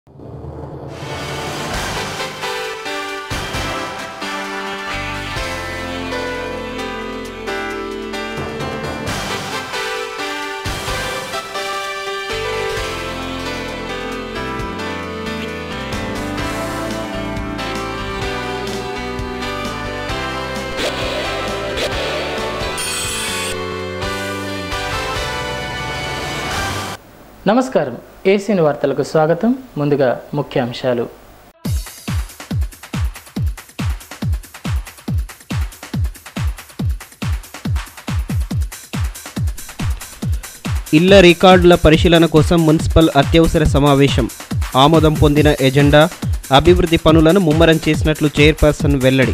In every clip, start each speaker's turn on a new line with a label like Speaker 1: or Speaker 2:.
Speaker 1: నమస్కారం ఏసీని వార్తలకు స్వాగతం ముందుగా ముఖ్యాంశాలు
Speaker 2: ఇళ్ల రికార్డుల పరిశీలన కోసం మున్సిపల్ అత్యవసర సమావేశం ఆమోదం పొందిన ఎజెండా అభివృద్ధి పనులను ముమ్మరం చేసినట్లు చైర్పర్సన్ వెల్లడి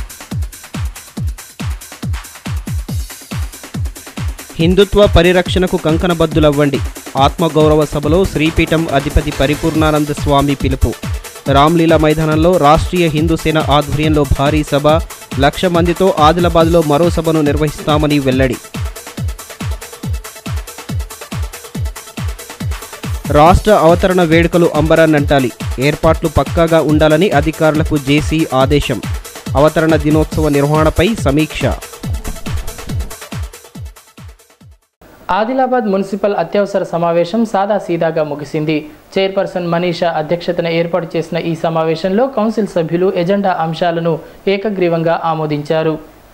Speaker 2: హిందుత్వ పరిరక్షణకు కంకణబద్దులవ్వండి ఆత్మగౌరవ సభలో శ్రీపీఠం అధిపతి పరిపూర్ణానంద స్వామి పిలుపు రామ్లీలా మైదానంలో రాష్ట్రీయ హిందూ సేన ఆధ్వర్యంలో భారీ సభ లక్ష మందితో ఆదిలాబాద్లో మరో సభను నిర్వహిస్తామని వెల్లడి రాష్ట్ర అవతరణ వేడుకలు అంబరాన్నంటాలి ఏర్పాట్లు పక్కాగా ఉండాలని అధికారులకు జేసీ ఆదేశం అవతరణ దినోత్సవ నిర్వహణపై సమీక్ష
Speaker 1: ఆదిలాబాద్ మున్సిపల్ అత్యవసర సమావేశం సాదా సీదాగా ముగిసింది చైర్పర్సన్ మనీషా అధ్యక్షతన ఏర్పాటు చేసిన ఈ సమావేశంలో కౌన్సిల్ సభ్యులు ఎజెండా అంశాలను ఏకగ్రీవంగా ఆమోదించారు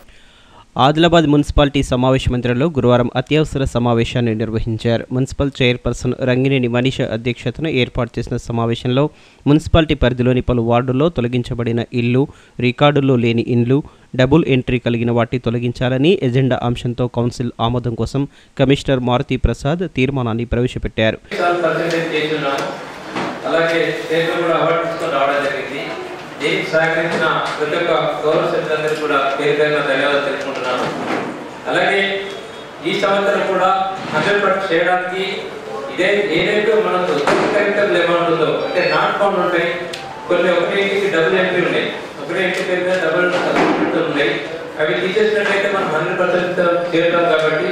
Speaker 2: ఆదిలాబాద్ మున్సిపాలిటీ సమావేశ మందిరంలో గురువారం అత్యవసర సమావేశాన్ని నిర్వహించారు మున్సిపల్ చైర్పర్సన్ రంగినేని మనీష అధ్యక్షతన ఏర్పాటు చేసిన సమావేశంలో మున్సిపాలిటీ పరిధిలోని పలు వార్డుల్లో తొలగించబడిన ఇల్లు రికార్డుల్లో లేని ఇండ్లు డబుల్ ఎంట్రీ కలిగిన వాటి తొలగించాలని ఎజెండా అంశంతో కౌన్సిల్ ఆమోదం కోసం కమిషనర్ మారుతి ప్రసాద్ తీర్మానాన్ని ప్రవేశపెట్టారు
Speaker 3: సార్ పర్సెంటేజ్ చేస్తున్నాము అలాగే స్టేట్లో కూడా అవార్డు తీసుకొని రావడం జరిగింది దీనికి సహకరించిన ప్రతి ఒక్క గౌరవ సభ్యులందరూ కూడా పేరు పేరున ధన్యవాదాలు తెలుసుకుంటున్నాను అలాగే ఈ సంవత్సరం కూడా హండ్రెడ్ పర్సెంట్ చేయడానికి ఇదే ఏదైతే మనకు ఇన్కరెక్టబుల్ అమౌంట్ ఉందో అంటే నాట్ ఫౌండ్ ఉంటాయి కొన్ని ఒకటి ఇంటికి డబుల్ ఎంట్రీ ఉన్నాయి ఒకటి ఇంటి పేరు మీద డబుల్ డబుల్ ఉన్నాయి అవి తీసేసినట్లయితే మనం హండ్రెడ్ పర్సెంట్ చేరుతాం కాబట్టి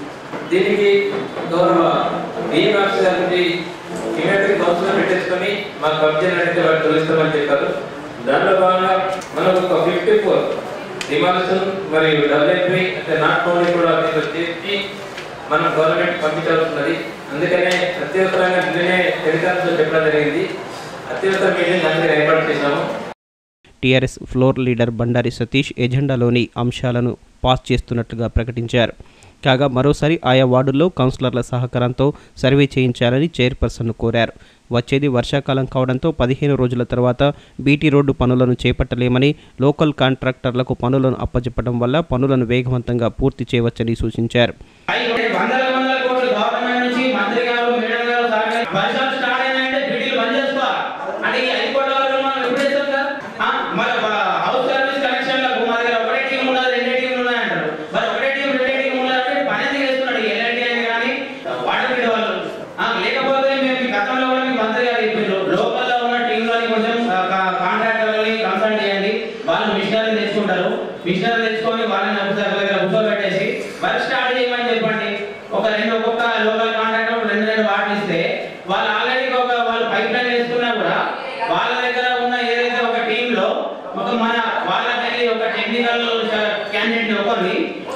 Speaker 3: దీనికి గౌరవ డిఎంఆర్సీ గారికి ఇమీడియట్ కౌన్సిల్ పెట్టేసుకొని మా కబ్జాలు అంటే వాళ్ళు తొలగిస్తామని చెప్పారు దాంట్లో భాగంగా మనకు ఒక ఫిఫ్టీ ఫోర్ డిమాలిషన్ మరియు డబుల్ ఎంట్రీ అంటే నాట్ ఓన్లీ కూడా దీంట్లో చేర్చి మనం గవర్నమెంట్ పంపించాల్సి అందుకనే అత్యవసరంగా నిన్ననే టెలికాన్స్లో చెప్పడం జరిగింది అత్యవసర మీటింగ్ అందరికీ ఏర్పాటు చేశాము
Speaker 2: TRS floor leader Bandari Satish ఎజెండాలోని అంశాలను పాస్ చేస్తున్నట్లుగా ప్రకటించారు కాగా మరోసారి ఆయా వార్డుల్లో కౌన్సిలర్ల సహకారంతో సర్వే చేయించాలని చైర్పర్సన్ను కోరారు వచ్చేది వర్షాకాలం కావడంతో పదిహేను రోజుల తర్వాత బీటీ రోడ్డు పనులను చేపట్టలేమని లోకల్ కాంట్రాక్టర్లకు పనులను అప్పచెప్పడం వల్ల పనులను వేగవంతంగా పూర్తి చేయవచ్చని సూచించారు
Speaker 4: వందల వందల కోట్లు గవర్నమెంట్ నుంచి మంత్రి గారు మేడం గారు సహకరి వర్షాలు స్టార్ట్ అయినాయంటే బీడీలు బంద్ చేసుకోవాలి అంటే ఈ ఐదు కోట్ల వరకు మనం ఎప్పుడు చేస్తాం సార్ ఆ, మరి హౌస్ సర్వీస్ కనెక్షన్లకు మా దగ్గర ఒకటే టీం ఉన్నది రెండే టీంలు ఉన్నాయంటారు మరి ఒకటే టీం రెండే టీం ఉన్నదంటే పని ఎందుకు చేస్తున్నాడు ఎల్ఐటి అని కానీ వాటర్ గ్రిడ్ వాళ్ళు ఆ, లేకపోతే మేము ఈ గతంలో కూడా మీకు మంత్రి గారు చెప్పిండ్రు లోకల్లో ఉన్న టీంలని కొంచెం కాంట్రాక్టర్లని కన్సల్ట్ చేయండి వాళ్ళు మిషనరీ తెచ్చుకుంటారు మిషనరీ తెచ్చుకొని వాళ్ళని ఒకసారి దగ్గర కూర్చోబెట్టేసి వర్క్ స్టార్ట్ చేయమని చెప్పండి ఒక రెండు ఒక్కొక్క లోకల్ కాంట్రాక్టర్ రెండు రెండు వాటిలు ఇస్తే వాళ్ళు ఆల్రెడీ ఒక వాళ్ళు పైప్ లైన్ వేసుకున్నా కూడా వాళ్ళ దగ్గర ఉన్న ఏదైతే ఒక టీమ్ లో ఒక మన వాళ్ళకి ఒక టెక్నికల్ క్యాండిడేట్ ఒకరిని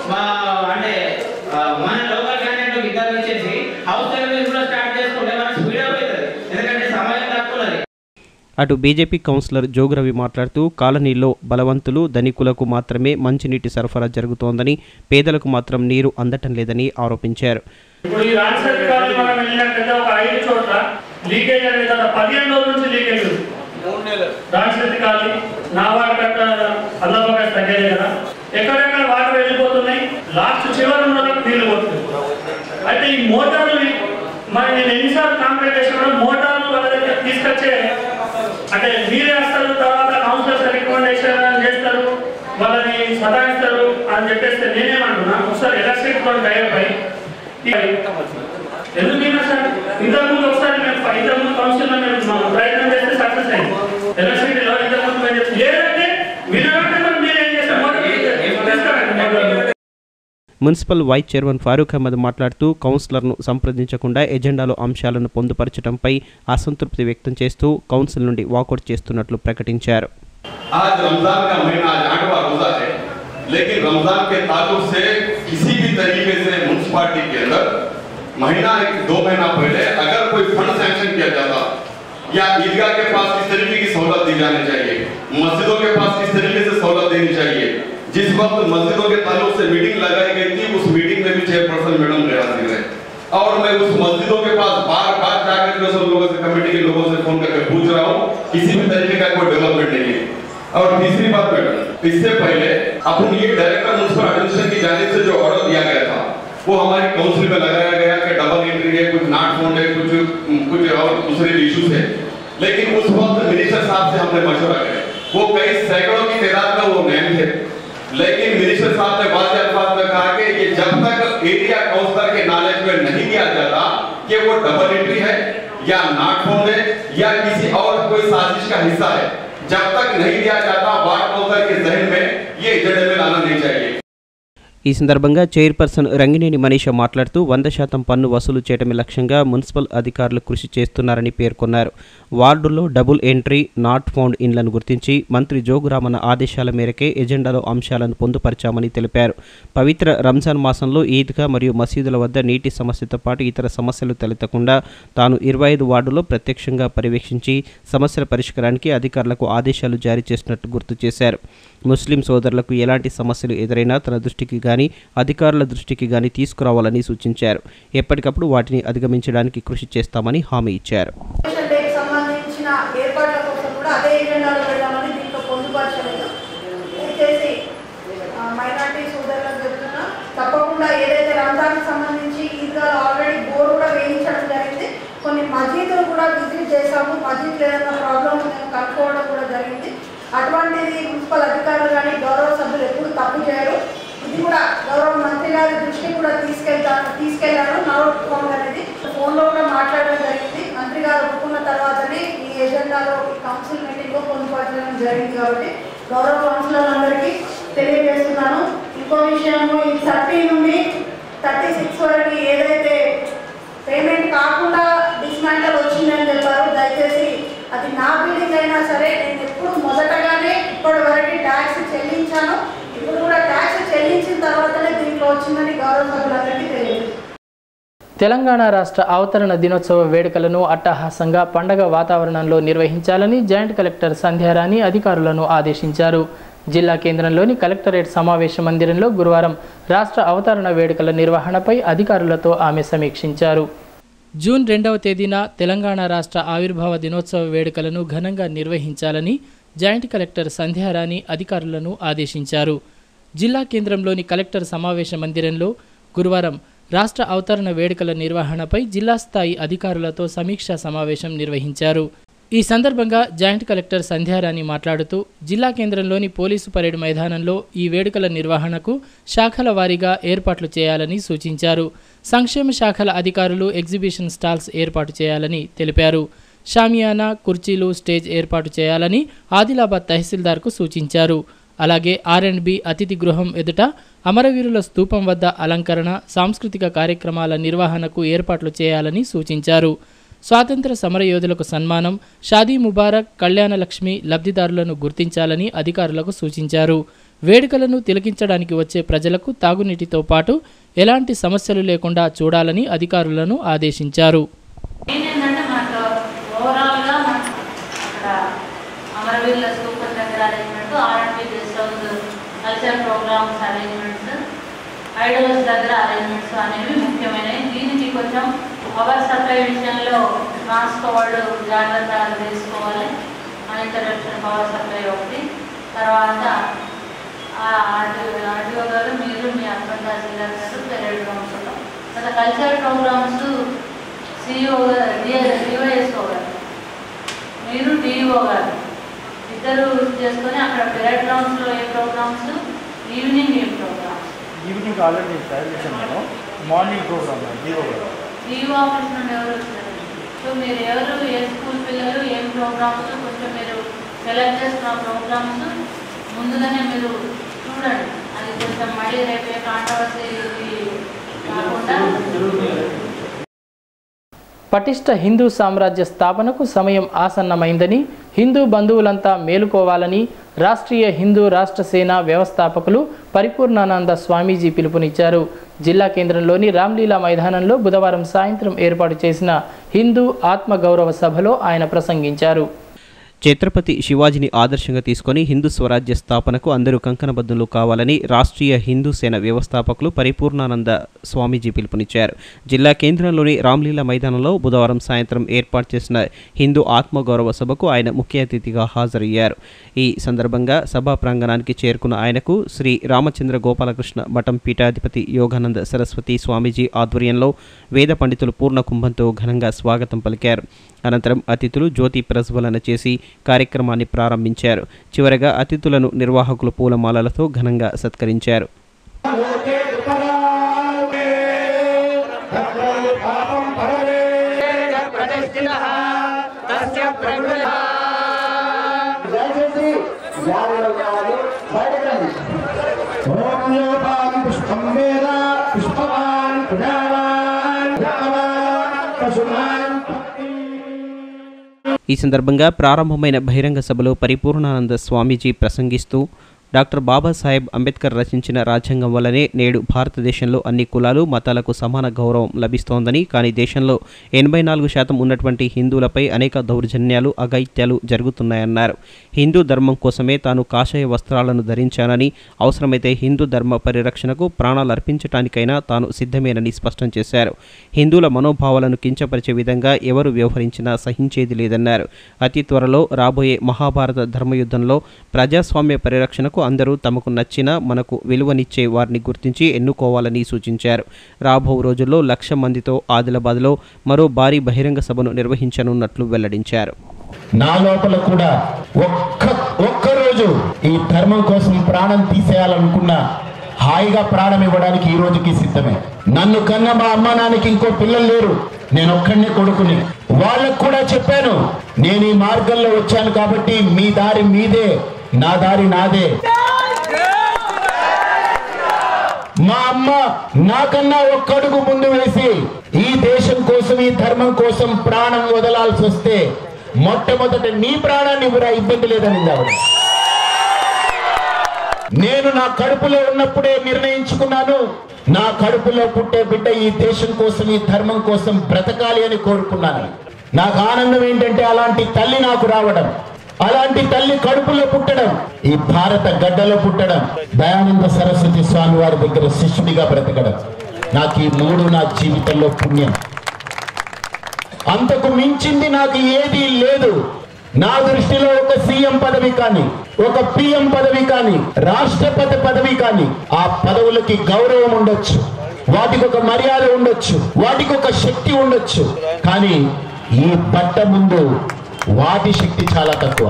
Speaker 4: మా- అంటే ఆ, మన లోకల్ క్యాండిడేట్ ఇద్దరు ఇచ్చేసి హౌస్ సర్వీస్ కూడా స్టార్ట్ చేసుకుంటే మనకు స్పీడ్ అప్ అవుతుంది ఎందుకంటే సమయం తక్కువ ఉన్నది
Speaker 2: అటు బీజేపీ కౌన్సిలర్ జోగురవి మాట్లాడుతూ కాలనీలో బలవంతులు ధనికులకు మాత్రమే మంచినీటి సరఫరా జరుగుతోందని పేదలకు మాత్రం నీరు అందటం లేదని ఆరోపించారు
Speaker 5: ఇప్పుడు ఈ రాజశేఖర్ కాలనీ మనం వెళ్ళినట్టయితే ఒక ఐదు చోట్ల లీకేజ్ అనేది గత పదిహేను రోజుల నుంచి లీకేజ్ ఉంది రాజశేఖర్ కాలనీ నావాడ కట్ట అల్లబాగా తగ్గేది కదా ఎక్కడెక్కడ వాటర్ వెళ్ళిపోతున్నాయి లాస్ట్ చివరి ఉన్న వాళ్ళకి నీళ్లు పోతుంది అయితే ఈ మోటార్లు మరి నేను ఎన్నిసార్లు కాంప్లైంట్ చేసిన కూడా మోటార్లు వాళ్ళ దగ్గర తీసుకొచ్చే అంటే మీరే వస్తారు తర్వాత కౌన్సిలర్స్ రికమెండేషన్ చేస్తారు వాళ్ళని సతాయిస్తారు అని చెప్పేస్తే నేనేమంటున్నా ఒకసారి ఎలక్ట్రిక్ డైరెక్ట్ అయి ఎందుకైనా సార్ ఇంతకుముందు ఒకసారి మేము ఇంతకుముందు కౌన్సిల్లో మేము మా ప్రయత్నం చేస్తే సక్సెస్ అయింది ఎలక్ట్రిసిటీలో ఇంతకుముందు మేము చేస్తాం. లేదంటే మీరు ఎవరంటే మరి మీరు ఏం చేస్తారు మొదలు తీసుకురండి మొదలు.
Speaker 2: Municipal vice chairman Farooq Ahmed మాట్లాడుతూ కౌన్సిలర్ను సంప్రదించకుండా ఎజెండాలో అంశాలను పొందుపరచడంపై అసంతృప్తి వ్యక్తం చేస్తూ కౌన్సిల్ నుండి వాకౌట్ చేస్తున్నట్లు ప్రకటించారు
Speaker 6: आज रमजान का महीना आज आठवां रोजा है लेकिन रमजान के ताल्लुक से किसी भी तरीके से म्यूनसिपालिटी के अंदर महीना एक दो महीना पहले अगर कोई फंड सैंक्शन किया जाता या ईदगाह के पास किस तरीके की सहूलत दी जानी चाहिए मस्जिदों के पास किस तरीके से सहूलत देनी चाहिए जिस वक्त मस्जिदों के ताल्लुक से मीटिंग लगाई गई थी उस मीटिंग में भी चेयरपर्सन मैडम गैर हाजिर रहे और मैं उस मस्जिदों के पास बार बार जाकर के सब लोगों से कमेटी के लोगों से फोन करके पूछ रहा हूँ किसी भी तरीके का कोई डेवलपमेंट नहीं है और तीसरी बात मैडम इससे पहले अपनी ये डायरेक्टर म्यूनसिपल एडमिनिस्ट्रेशन की जानिब से जो ऑर्डर दिया गया था वो हमारी काउंसिल में लगाया गया कि डबल एंट्री है कुछ नाट फोन है कुछ कुछ और दूसरे इश्यूज है लेकिन उस वक्त मिनिस्टर साहब से हमने मशवरा किया वो कई सैकड़ों की तादाद में वो नेम थे लेकिन मिनिस्टर साहब ने वाजे अल्फाज में कहा कि ये जब तक एरिया काउंसलर के नॉलेज में नहीं दिया जाता कि वो डबल एंट्री है या नाट फोन है या किसी और कोई साजिश का हिस्सा है जब तक नहीं दिया जाता वार्ड काउंसलर के जहन में ये एजेंडे में लाना नहीं चाहिए
Speaker 2: ఈ సందర్భంగా చైర్పర్సన్ రంగినేని మనీష మాట్లాడుతూ వంద శాతం పన్ను వసూలు చేయడమే లక్ష్యంగా మున్సిపల్ అధికారులు కృషి చేస్తున్నారని పేర్కొన్నారు వార్డుల్లో డబుల్ ఎంట్రీ నాట్ ఫౌండ్ ఇండ్లను గుర్తించి మంత్రి జోగురామన్న ఆదేశాల మేరకే ఎజెండాలో అంశాలను పొందుపరిచామని తెలిపారు పవిత్ర రంజాన్ మాసంలో ఈద్గా మరియు మసీదుల వద్ద నీటి సమస్యతో పాటు ఇతర సమస్యలు తలెత్తకుండా తాను ఇరవై ఐదు వార్డులో ప్రత్యక్షంగా పర్యవేక్షించి సమస్యల పరిష్కారానికి అధికారులకు ఆదేశాలు జారీ చేసినట్టు గుర్తు చేశారు ముస్లిం సోదరులకు ఎలాంటి సమస్యలు ఎదురైనా తన దృష్టికి గాని అధికారుల దృష్టికి గాని తీసుకురావాలని సూచించారు ఎప్పటికప్పుడు వాటిని అధిగమించడానికి కృషి చేస్తామని హామీ ఇచ్చారు
Speaker 7: ఎలక్షన్ డేకి సంబంధించిన ఏర్పాట్ల కోసం కూడా అదే ఎజెండాలో పెడదామని దీంట్లో పొందుపరచలేదు దయచేసి మైనార్టీ సోదరులకు చెప్తున్నా తప్పకుండా ఏదైతే రంజాన్కి సంబంధించి ఈద్గాలు ఆల్రెడీ బోర్డు కూడా వేయించడం జరిగింది కొన్ని మసీదులు కూడా విజిట్ చేశాము మసీదులు ఏదైనా ప్రాబ్లం ఉందని కనుక్కోవడం కూడా జరిగింది అటువంటిది మున్సిపల్ అధికారులు కానీ గౌరవ సభ్యులు ఎప్పుడు తప్పు చేయరు ఇది కూడా గౌరవ మంత్రి గారి దృష్టికి కూడా తీసుకెళ్తాను తీసుకెళ్లాను నోట్ ఫోన్ అనేది ఫోన్లో కూడా మాట్లాడడం జరిగింది మంత్రి గారు ఒప్పుకున్న తర్వాతనే ఈ ఎజెండాలో ఈ కౌన్సిల్ మీటింగ్ లో పొందుపరచడం జరిగింది కాబట్టి గౌరవ కౌన్సిలర్లందరికీ తెలియజేస్తున్నాను ఇంకో విషయము ఈ థర్టీ నుండి థర్టీ సిక్స్ వరకు ఏదైతే పేమెంట్ కాకుండా డిస్మాంటల్ వచ్చిందని చెప్పారు దయచేసి అది నా బిల్డింగ్ అయినా సరే నేను ఎప్పుడు మొదటగానే ఇప్పటి వరకు ట్యాక్స్ చెల్లించాను ఇప్పుడు కూడా ట్యాక్స్ చెల్లించిన తర్వాతనే దీంట్లో వచ్చిందని గౌరవ సభ్యులందరికీ తెలియదు
Speaker 1: తెలంగాణ రాష్ట్ర అవతరణ దినోత్సవ వేడుకలను అట్టహాసంగా పండగ వాతావరణంలో నిర్వహించాలని జాయింట్ కలెక్టర్ సంధ్యారాణి అధికారులను ఆదేశించారు జిల్లా కేంద్రంలోని కలెక్టరేట్ సమావేశ మందిరంలో గురువారం రాష్ట్ర అవతరణ వేడుకల నిర్వహణపై అధికారులతో ఆమె సమీక్షించారు జూన్ రెండవ తేదీన తెలంగాణ రాష్ట్ర ఆవిర్భావ దినోత్సవ వేడుకలను ఘనంగా నిర్వహించాలని జాయింట్ కలెక్టర్ సంధ్యారాణి అధికారులను ఆదేశించారు జిల్లా కేంద్రంలోని కలెక్టర్ సమావేశ మందిరంలో గురువారం రాష్ట్ర అవతరణ వేడుకల నిర్వహణపై జిల్లా స్థాయి అధికారులతో సమీక్షా సమావేశం నిర్వహించారు ఈ సందర్భంగా జాయింట్ కలెక్టర్ సంధ్యారాణి మాట్లాడుతూ జిల్లా కేంద్రంలోని పోలీసు పరేడ్ మైదానంలో ఈ వేడుకల నిర్వహణకు శాఖల వారీగా ఏర్పాట్లు చేయాలని సూచించారు సంక్షేమ శాఖల అధికారులు ఎగ్జిబిషన్ స్టాల్స్ ఏర్పాటు చేయాలని తెలిపారు షామియానా కుర్చీలు స్టేజ్ ఏర్పాటు చేయాలని ఆదిలాబాద్ తహసీల్దార్కు సూచించారు అలాగే ఆర్ అండ్ బి అతిథి గృహం ఎదుట అమరవీరుల స్తూపం వద్ద అలంకరణ సాంస్కృతిక కార్యక్రమాల నిర్వహణకు ఏర్పాట్లు చేయాలని సూచించారు స్వాతంత్ర సమరయోధులకు సన్మానం షాదీ ముబారక్ కళ్యాణ లక్ష్మి లబ్ధిదారులను గుర్తించాలని అధికారులకు సూచించారు వేడుకలను తిలకించడానికి వచ్చే ప్రజలకు తాగునీటితో పాటు ఎలాంటి సమస్యలు లేకుండా చూడాలని అధికారులను ఆదేశించారు
Speaker 8: ఏంటంటే మనకు ఓవరాల్గా మనకు అక్కడ అమరవీరుల స్తూపం దగ్గర arrangement R and B guest house culture programmes arrangements idols దగ్గర అరేంజ్మెంట్స్ అనేవి ముఖ్యమైనవి దీనికి కొంచెం పవర్ సప్లై విషయంలో ట్రాన్స్పోర్ట్ జాగ్రత్తలు తీసుకోవాలి అన్ఇంటరప్షన్ పవర్ సప్లై ఒకటి తర్వాత ఆర్టీఓ గారు మీరు మీ అర్బన్ తహసీల్దార్ గారు పెరేడ్ గ్రౌండ్స్లో తర్వాత కల్చర్ ప్రోగ్రామ్స్ సిఇఓ గారు డివైఎస్ఓ గారు మీరు డిఈఓ గారు ఇద్దరు చేసుకొని అక్కడ పెరేడ్ గ్రౌండ్స్లో ఏ ప్రోగ్రామ్స్ ఈవినింగ్ ఏ ప్రోగ్రామ్స్
Speaker 9: ఈవినింగ్ ఆల్రెడీ తయారు చేశాను madam morning programme zero
Speaker 8: DEO office నుండి ఎవరు వచ్చారు సో మీరు ఎవరు ఏ స్కూల్ పిల్లలు ఏం ప్రోగ్రామ్స్ కొంచెం మీరు సెలెక్ట్ చేసుకున్న ప్రోగ్రామ్స్ ముందుగానే మీరు చూడండి అది కొంచెం మళ్ళీ రేపే కాంట్రవర్సీ కాకుండా
Speaker 1: పటిష్ట హిందూ సామ్రాజ్య స్థాపనకు సమయం ఆసన్నమైందని హిందూ బంధువులంతా మేలుకోవాలని రాష్ట్రీయ హిందూ రాష్ట్ర సేన వ్యవస్థాపకులు పరిపూర్ణానంద స్వామీజీ పిలుపునిచ్చారు జిల్లా కేంద్రంలోని రామ్లీలా మైదానంలో బుధవారం సాయంత్రం ఏర్పాటు చేసిన హిందూ ఆత్మగౌరవ సభలో ఆయన ప్రసంగించారు
Speaker 2: ఛత్రపతి శివాజీని ఆదర్శంగా తీసుకొని హిందూ స్వరాజ్య స్థాపనకు అందరూ కంకణబద్దులు కావాలని రాష్ట్రీయ హిందూ సేన వ్యవస్థాపకులు పరిపూర్ణానంద స్వామీజీ పిలుపునిచ్చారు జిల్లా కేంద్రంలోని రామ్లీలా మైదానంలో బుధవారం సాయంత్రం ఏర్పాటు చేసిన హిందూ ఆత్మగౌరవ సభకు ఆయన ముఖ్య అతిథిగా హాజరయ్యారు ఈ సందర్భంగా సభా ప్రాంగణానికి చేరుకున్న ఆయనకు శ్రీ రామచంద్ర గోపాలకృష్ణ మఠం పీఠాధిపతి యోగానంద సరస్వతి స్వామీజీ ఆధ్వర్యంలో వేద పండితులు పూర్ణ కుంభంతో ఘనంగా స్వాగతం పలికారు అనంతరం అతిథులు జ్యోతి ప్రజ్వలన చేసి కార్యక్రమాన్ని ప్రారంభించారు చివరగా అతిథులను నిర్వాహకులు పూలమాలలతో ఘనంగా సత్కరించారు ఈ సందర్భంగా ప్రారంభమైన బహిరంగ సభలో పరిపూర్ణానంద స్వామీజీ ప్రసంగిస్తూ డాక్టర్ బాబాసాహెబ్ అంబేద్కర్ రచించిన రాజ్యాంగం వల్లనే నేడు భారతదేశంలో అన్ని కులాలు మతాలకు సమాన గౌరవం లభిస్తోందని కానీ దేశంలో ఎనభై నాలుగు శాతం ఉన్నటువంటి హిందువులపై అనేక దౌర్జన్యాలు అఘాయిత్యాలు జరుగుతున్నాయన్నారు హిందూ ధర్మం కోసమే తాను కాషాయ వస్త్రాలను ధరించానని అవసరమైతే హిందూ ధర్మ పరిరక్షణకు ప్రాణాలు అర్పించడానికైనా తాను సిద్ధమేనని స్పష్టం చేశారు హిందువుల మనోభావాలను కించపరిచే విధంగా ఎవరు వ్యవహరించినా సహించేది లేదన్నారు అతి త్వరలో రాబోయే మహాభారత ధర్మయుద్ధంలో ప్రజాస్వామ్య పరిరక్షణకు అందరూ తమకు నచ్చిన మనకు విలువనిచ్చే వారిని గుర్తించి ఎన్నుకోవాలని సూచించారు రాబో రోజుల్లో లక్ష మందితో ఆదిలాబాద్లో మరో భారీ బహిరంగ సభను నిర్వహించనున్నట్లు వెల్లడించారు
Speaker 10: నా లోపల కూడా ఒక్క ఒక్కరోజు ఈ ధర్మం కోసం ప్రాణం తీసేయాలనుకున్నా హాయిగా ప్రాణం ఇవ్వడానికి ఈ రోజుకి సిద్ధమే నన్ను కన్న మా అమ్మ నాన్నకి ఇంకో పిల్లలు లేరు నేను ఒక్కడినే కొడుకుని వాళ్ళకు కూడా చెప్పాను నేను ఈ మార్గంలో వచ్చాను కాబట్టి మీ దారి మీదే నా దారి నాదే మా అమ్మ నాకన్నా ఒక్కడుగు ముందు వేసి ఈ దేశం కోసం ఈ ధర్మం కోసం ప్రాణం వదలాల్సి వస్తే మొట్టమొదట నీ ప్రాణాన్ని ఇవ్వరా ఇబ్బంది లేదని ఆవిడ నేను నా కడుపులో ఉన్నప్పుడే నిర్ణయించుకున్నాను నా కడుపులో పుట్టే బిడ్డ ఈ దేశం కోసం ఈ ధర్మం కోసం బ్రతకాలి అని కోరుకున్నాను నాకు ఆనందం ఏంటంటే అలాంటి తల్లి నాకు రావడం అలాంటి తల్లి కడుపులో పుట్టడం ఈ భారత గడ్డలో పుట్టడం దయానంద సరస్వతి స్వామి వారి దగ్గర శిష్యుడిగా బ్రతకడం నాకు ఈ మూడు నా జీవితంలో పుణ్యం అంతకు మించింది నాకు ఏదీ లేదు నా దృష్టిలో ఒక సీఎం పదవి కానీ ఒక పిఎం పదవి కానీ రాష్ట్రపతి పదవి కానీ ఆ పదవులకి గౌరవం ఉండొచ్చు వాటికి ఒక మర్యాద ఉండొచ్చు వాటికి ఒక శక్తి ఉండొచ్చు కానీ ఈ బట్ట ముందు వాటి శక్తి చాలా తక్కువ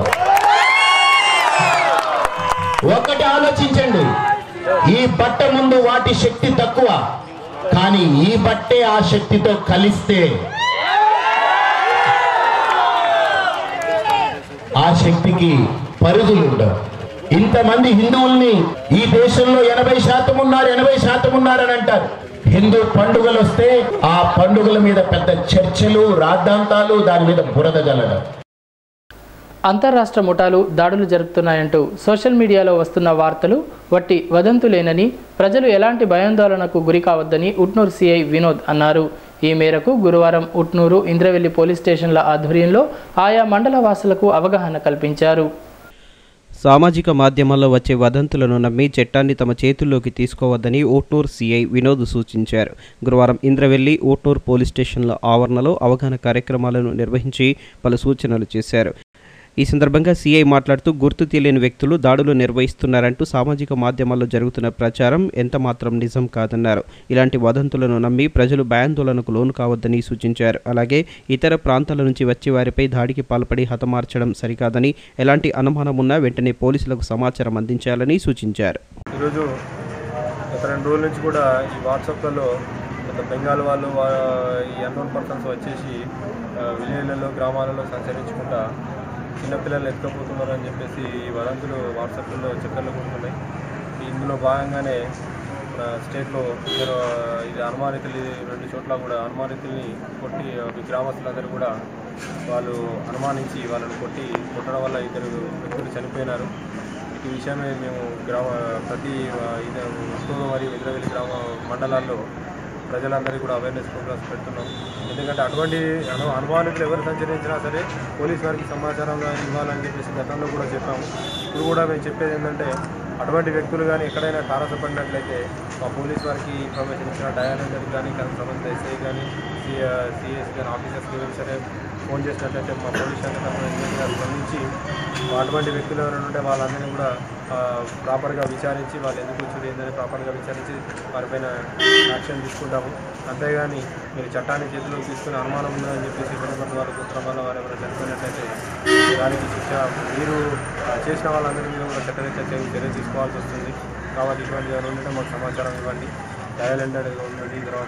Speaker 10: ఒకటి ఆలోచించండి ఈ బట్ట ముందు వాటి శక్తి తక్కువ కానీ ఈ బట్టే ఆ శక్తితో కలిస్తే ఆ శక్తికి పరిధులు ఉండవు ఇంతమంది హిందువుల్ని ఈ దేశంలో ఎనభై శాతం ఉన్నారు ఎనభై శాతం ఉన్నారని అంటారు హిందూ పండుగలు వస్తే ఆ పండుగల మీద పెద్ద చర్చలు రాద్ధాంతాలు దాని మీద బురద జల్లడం
Speaker 1: అంతర్రాష్ట్ర ముఠాలు దాడులు జరుపుతున్నాయంటూ సోషల్ మీడియాలో వస్తున్న వార్తలు వట్టి వదంతులేనని ప్రజలు ఎలాంటి భయాందోళనకు గురి కావద్దని ఉట్నూరు సిఐ వినోద్ అన్నారు ఈ మేరకు గురువారం ఉట్నూరు ఇంద్రవెల్లి పోలీస్ స్టేషన్ల ఆధ్వర్యంలో ఆయా మండల వాసులకు అవగాహన కల్పించారు
Speaker 2: సామాజిక మాధ్యమాల్లో వచ్చే వదంతులను నమ్మి చట్టాన్ని తమ చేతుల్లోకి తీసుకోవద్దని ఓట్నూర్ సిఐ వినోద్ సూచించారు గురువారం ఇంద్రవెల్లి ఓట్నూర్ పోలీస్ స్టేషన్ల ఆవరణలో అవగాహన కార్యక్రమాలను నిర్వహించి పలు సూచనలు చేశారు ఈ సందర్భంగా సీఐ మాట్లాడుతూ గుర్తు తెలియని వ్యక్తులు దాడులు నిర్వహిస్తున్నారంటూ సామాజిక మాధ్యమాల్లో జరుగుతున్న ప్రచారం ఎంత మాత్రం నిజం కాదన్నారు ఇలాంటి వదంతులను నమ్మి ప్రజలు భయాందోళనకు లోను కావద్దని సూచించారు అలాగే ఇతర ప్రాంతాల నుంచి వచ్చే వారిపై దాడికి పాల్పడి హతమార్చడం సరికాదని ఎలాంటి అనుమానం ఉన్నా వెంటనే పోలీసులకు సమాచారం అందించాలని సూచించారు
Speaker 11: ఈరోజు గత రెండు రోజుల నుంచి కూడా ఈ వాట్సాప్లలో కొంత బెంగాల్ వాళ్ళు వా- ఈ అన్నోన్ పర్సన్స్ వచ్చేసి ఆ, విలేజ్లలో గ్రామాలలో సంచరించుకుంటా చిన్నపిల్లలు ఎత్తుకపోతున్నారు అని చెప్పేసి ఈ వదంతులు వాట్సాప్లలో చక్కర్లు కొడుతున్నాయి ఇందులో భాగంగానే మన స్టేట్లో ఇద్దరు ఇది అనుమానితులు రెండు చోట్ల కూడా అనుమానితుల్ని కొట్టి ఈ గ్రామస్తులందరూ కూడా వాళ్ళు అనుమానించి వాళ్ళని కొట్టి కొట్టడం వల్ల ఇద్దరు వ్యక్తులు చనిపోయినారు ఈ విషయమే మేము గ్రామ ప్రతి ఆ, ఇది ఉత్తూరు మరియు ఇంద్రవెల్లి గ్రామ మండలాల్లో ప్రజలందరికీ కూడా అవేర్నెస్ ప్రోగ్రామ్స్ పెడుతున్నాం ఎందుకంటే అటువంటి అను అనుమానితులు ఎవరు సంచరించినా సరే పోలీస్ వారికి సమాచారం కానీ ఇవ్వాలని చెప్పేసి గతంలో కూడా చెప్పాము ఇప్పుడు కూడా మేము చెప్పేది ఏంటంటే అటువంటి వ్యక్తులు కానీ ఎక్కడైనా తారసపడినట్లయితే మా పోలీస్ వారికి ఇన్ఫర్మేషన్ ఇచ్చిన డయాలజర్ కానీ కానీ సంబంధిత ఎస్ఐ కానీ సిఎస్ కానీ ఆఫీసర్స్కి ఎవరు సరే ఫోన్ చేసినట్లయితే మా పోలీస్ శాఖ తరఫున ఎస్ఐ గారు స్పందించి అటువంటి వ్యక్తులు ఎవరైనా ఉంటే వాళ్ళందరినీ కూడా ఆ, ప్రాపర్గా విచారించి వాళ్ళు ఎందుకు వచ్చారు ఏందని ప్రాపర్గా విచారించి వారిపైన యాక్షన్ తీసుకుంటాము అంతేగాని మీరు చట్టాన్ని చేతిలోకి తీసుకుని అనుమానం ఉందని చెప్పేసి ఇబ్బంది వాళ్ళు కుట్టడం వల్ల వారు ఎవరైనా చనిపోయినట్లయితే దానికి శిక్ష మీరు ఆ, చేసిన వాళ్ళందరి మీద కూడా చట్టరీత్యా చర్య చర్య తీసుకోవాల్సి వస్తుంది కాబట్టి ఇటువంటి ఏమైనా ఉంటే మాకు సమాచారం ఇవ్వండి డయల్ హండ్రెడ్ ఉండండి తర్వాత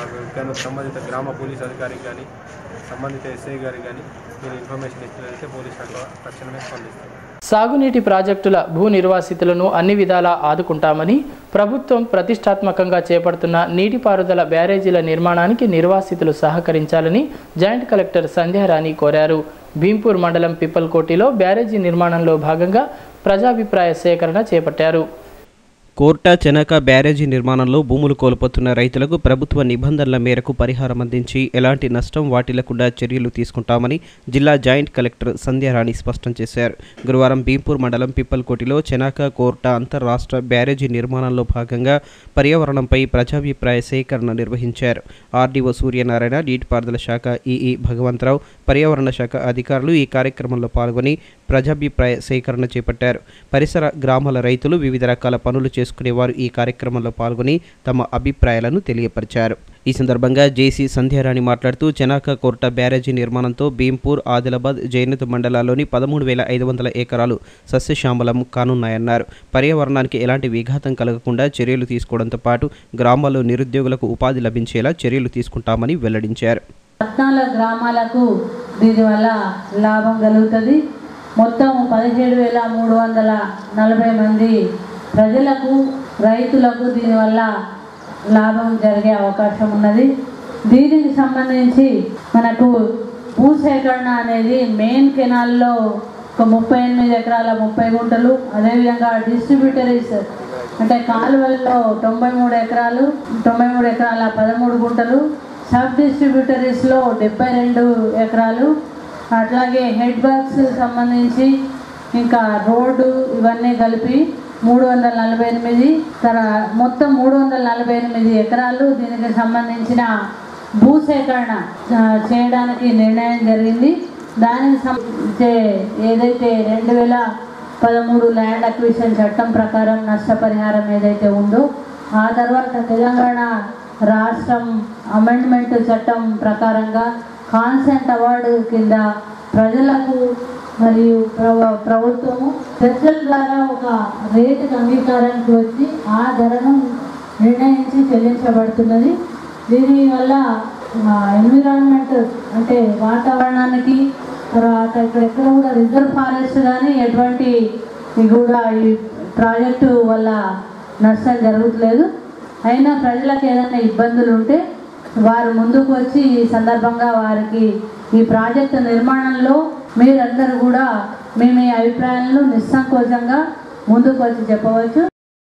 Speaker 11: ఆ, సంబంధిత గ్రామ పోలీస్ అధికారికి కానీ సంబంధిత ఎస్ఐ గారికి కానీ మీరు ఇన్ఫర్మేషన్ ఇచ్చినట్లయితే పోలీస్ శాఖ తక్షణమే స్పందిస్తారు
Speaker 1: సాగునీటి ప్రాజెక్టుల భూ నిర్వాసితులను అన్ని విధాలా ఆదుకుంటామని ప్రభుత్వం ప్రతిష్టాత్మకంగా చేపడుతున్న నీటిపారుదల బ్యారేజీల నిర్మాణానికి నిర్వాసితులు సహకరించాలని జాయింట్ కలెక్టర్ సంధ్యారాణి కోరారు భీంపూర్ మండలం పిప్పల్కోటిలో బ్యారేజీ నిర్మాణంలో భాగంగా ప్రజాభిప్రాయ సేకరణ చేపట్టారు
Speaker 2: కోర్టా చెనక బ్యారేజీ నిర్మాణంలో భూములు కోల్పోతున్న రైతులకు ప్రభుత్వ నిబంధనల మేరకు పరిహారం అందించి ఎలాంటి నష్టం వాటిల్లకుండా చర్యలు తీసుకుంటామని జిల్లా జాయింట్ కలెక్టర్ సంధ్యారాణి స్పష్టం చేశారు గురువారం భీంపూర్ మండలం పిప్పల్కోటిలో చెనాక కోర్టా అంతర్రాష్ట్ర బ్యారేజీ నిర్మాణంలో భాగంగా పర్యావరణంపై ప్రజాభిప్రాయ సేకరణ నిర్వహించారు ఆర్డీఓ సూర్యనారాయణ నీటిపారుదల శాఖ ఈఈ భగవంతరావు పర్యావరణ శాఖ అధికారులు ఈ కార్యక్రమంలో పాల్గొని ప్రజాభిప్రాయ సేకరణ చేపట్టారు పరిసర గ్రామాల రైతులు వివిధ రకాల పనులు చేసుకునేవారు ఈ కార్యక్రమంలో పాల్గొని తమ అభిప్రాయాలను తెలియపరిచారు ఈ సందర్భంగా జేసీ సంధ్యారాణి మాట్లాడుతూ చెనాక కోర్ట బ్యారేజీ నిర్మాణంతో భీంపూర్ ఆదిలాబాద్ జైనత్ మండలాల్లోని పదమూడు వేల ఐదు వందల ఎకరాలు సస్యశ్యామలం కానున్నాయన్నారు పర్యావరణానికి ఎలాంటి విఘాతం కలగకుండా చర్యలు తీసుకోవడంతో పాటు గ్రామాల్లో నిరుద్యోగులకు ఉపాధి లభించేలా చర్యలు తీసుకుంటామని వెల్లడించారు
Speaker 8: పద్నాలుగు గ్రామాలకు దీనివల్ల లాభం కలుగుతుంది మొత్తం పదిహేడు వేల మూడు వందల నలభై మంది ప్రజలకు రైతులకు దీనివల్ల లాభం జరిగే అవకాశం ఉన్నది దీనికి సంబంధించి మనకు భూసేకరణ అనేది మెయిన్ కెనాల్లో ఒక ముప్పై ఎనిమిది ఎకరాల ముప్పై గుంటలు అదేవిధంగా డిస్ట్రిబ్యూటరీస్ అంటే కాలువల్లో తొంభై మూడు ఎకరాలు తొంభై మూడు ఎకరాల పదమూడు గుంటలు సబ్ డిస్ట్రిబ్యూటరీస్లో డెబ్బై రెండు ఎకరాలు అట్లాగే హెడ్ వర్క్స్ సంబంధించి ఇంకా రోడ్డు ఇవన్నీ కలిపి మూడు వందల నలభై ఎనిమిది తర మొత్తం మూడు వందల నలభై ఎనిమిది ఎకరాలు దీనికి సంబంధించిన భూసేకరణ ఆ, చేయడానికి నిర్ణయం జరిగింది దానికి సంబంధించే ఏదైతే రెండు వేల పదమూడు ల్యాండ్ అక్విజిషన్ చట్టం ప్రకారం నష్టపరిహారం ఏదైతే ఉందో ఆ తర్వాత తెలంగాణ రాష్ట్రం అమెండ్మెంట్ చట్టం ప్రకారంగా కాన్సెంట్ అవార్డు కింద ప్రజలకు మరియు ప్రవ ప్రభుత్వము చర్చల ద్వారా ఒక రేటుకు అంగీకారానికి వచ్చి ఆ ధరను నిర్ణయించి చెల్లించబడుతున్నది దీనివల్ల ఎన్విరాన్మెంట్ అంటే వాతావరణానికి తర్వాత ఇక్కడ ఎక్కడ కూడా రిజర్వ్ ఫారెస్ట్ కానీ ఎటువంటి ఇది కూడా ఈ ప్రాజెక్టు వల్ల నష్టం జరుగుతలేదు అయినా ప్రజలకు ఏదైనా ఇబ్బందులు ఉంటే వారు ముందుకు వచ్చి ఈ సందర్భంగా వారికి ఈ ప్రాజెక్టు నిర్మాణంలో మీరందరూ కూడా మీ మీ అభిప్రాయాలను నిస్సంకోచంగా ముందుకు వచ్చి చెప్పవచ్చు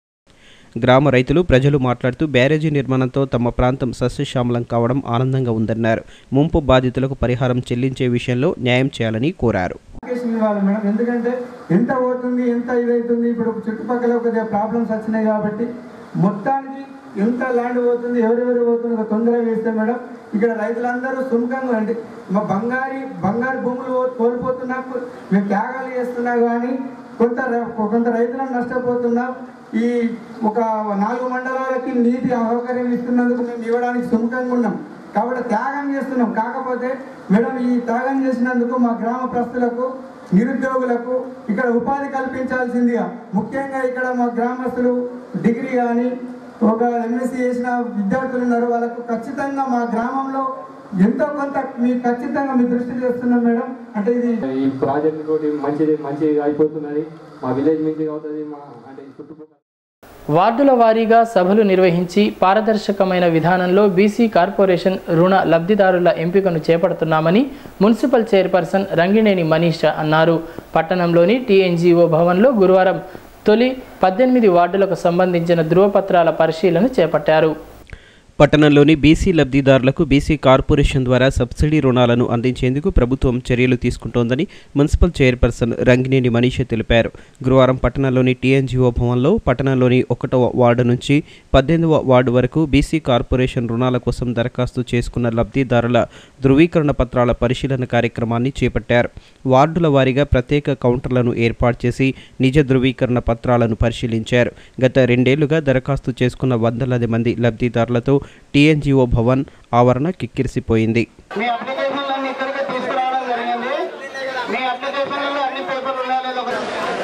Speaker 2: గ్రామ రైతులు ప్రజలు మాట్లాడుతూ బ్యారేజీ నిర్మాణంతో తమ ప్రాంతం సస్యశ్యామలం కావడం ఆనందంగా ఉందన్నారు ముంపు బాధితులకు పరిహారం చెల్లించే విషయంలో న్యాయం చేయాలని కోరారు
Speaker 12: అప్లికేషన్ ఇవ్వాలి మేడం ఎందుకంటే ఎంత పోతుంది ఎంత ఇదవుతుంది ఇప్పుడు చుట్టుపక్కల కొద్దిగా ప్రాబ్లమ్స్ వచ్చినాయి కాబట్టి మొత్తానికి ఎంత ల్యాండ్ పోతుంది ఎవరెవరు పోతుంది ఒక తొందరగా వేస్తే మేడం ఇక్కడ రైతులందరూ సుముఖంగా అంటే మా బంగారి బంగారు భూములు పో- కోల్పోతున్నా మేము త్యాగాలు చేస్తున్నా కానీ కొంత ర- కొంత రైతులను నష్టపోతున్నాం ఈ ఒక నాలుగు మండలాలకి నీటి సౌకర్యం ఇస్తున్నందుకు మేము ఇవ్వడానికి సుముఖంగా ఉన్నాం కాబట్టి త్యాగం చేస్తున్నాం కాకపోతే మేడం ఈ త్యాగం చేసినందుకు మా గ్రామ ప్రస్తులకు నిరుద్యోగులకు ఇక్కడ ఉపాధి కల్పించాల్సిందిగా ముఖ్యంగా ఇక్కడ మా గ్రామస్తులు డిగ్రీ కానీ ఒక ఎంఎస్సీ చేసిన విద్యార్థులు ఉన్నారు వాళ్ళకు ఖచ్చితంగా మా గ్రామంలో ఎంతో కొంత మీ ఖచ్చితంగా మీ దృష్టి చేస్తున్నాం మేడం అంటే ఇది
Speaker 13: ఈ ప్రాజెక్ట్ తోటి మంచిది మంచిగా అయిపోతున్నది మా విలేజ్ మంచిగా అవుతుంది మా అంటే ఈ చుట్టుపక్కల
Speaker 1: వార్డుల వారీగా సభలు నిర్వహించి పారదర్శకమైన విధానంలో బీసీ కార్పొరేషన్ రుణ లబ్ధిదారుల ఎంపికను చేపడుతున్నామని మున్సిపల్ చైర్పర్సన్ రంగినేని మనీష అన్నారు పట్టణంలోని టీఎన్జీఓ భవన్లో గురువారం తొలి పద్దెనిమిది వార్డులకు సంబంధించిన ధృవపత్రాల పరిశీలన చేపట్టారు
Speaker 2: పట్టణంలోని బీసీ లబ్ధిదారులకు బీసీ కార్పొరేషన్ ద్వారా సబ్సిడీ రుణాలను అందించేందుకు ప్రభుత్వం చర్యలు తీసుకుంటోందని మున్సిపల్ చైర్పర్సన్ రంగినేని మనీష తెలిపారు గురువారం పట్టణంలోని టీఎన్జీఓ భవన్లో పట్టణంలోని ఒకటవ వార్డు నుంచి పద్దెనిమిదవ వార్డు వరకు బీసీ కార్పొరేషన్ రుణాల కోసం దరఖాస్తు చేసుకున్న లబ్ధిదారుల ధృవీకరణ పత్రాల పరిశీలన కార్యక్రమాన్ని చేపట్టారు వార్డుల వారీగా ప్రత్యేక కౌంటర్లను ఏర్పాటు చేసి నిజ ధృవీకరణ పత్రాలను పరిశీలించారు గత రెండేళ్లుగా దరఖాస్తు చేసుకున్న వందలాది మంది లబ్ధిదారులతో టీఎన్జీఓ భవన్ ఆవరణ కిక్కిరిసిపోయింది
Speaker 13: మీ అప్లికేషన్లు అన్ని ఇక్కడికి తీసుకురావడం జరిగింది మీ అప్లికేషన్లలో అన్ని పేపర్లు ఉన్నాయో లేదో ఒకసారి